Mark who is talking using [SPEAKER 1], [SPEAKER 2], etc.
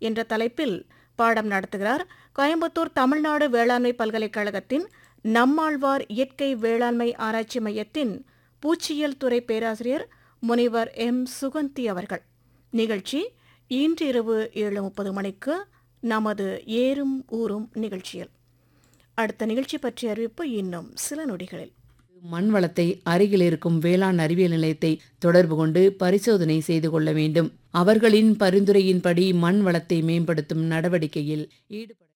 [SPEAKER 1] என்ற தலைப்பில் பாடம் நடத்துகிறார் கோயம்புத்தூர் தமிழ்நாடு வேளாண்மை பல்கலைக்கழகத்தின் நம்மாழ்வார் இயற்கை வேளாண்மை ஆராய்ச்சி மையத்தின் பூச்சியியல் துறை பேராசிரியர் முனைவர் எம் சுகந்தி அவர்கள் நிகழ்ச்சி இன்று இரவு ஏழு முப்பது மணிக்கு நமது ஏறும் ஊரும் நிகழ்ச்சியில் அடுத்த நிகழ்ச்சி பற்றிய அறிவிப்பு இன்னும் சில நொடிகளில்
[SPEAKER 2] மண் வளத்தை அருகில் இருக்கும் வேளாண் அறிவியல் நிலையத்தை தொடர்பு கொண்டு பரிசோதனை செய்து கொள்ள வேண்டும் அவர்களின் பரிந்துரையின்படி மண் வளத்தை மேம்படுத்தும் நடவடிக்கையில் ஈடுபட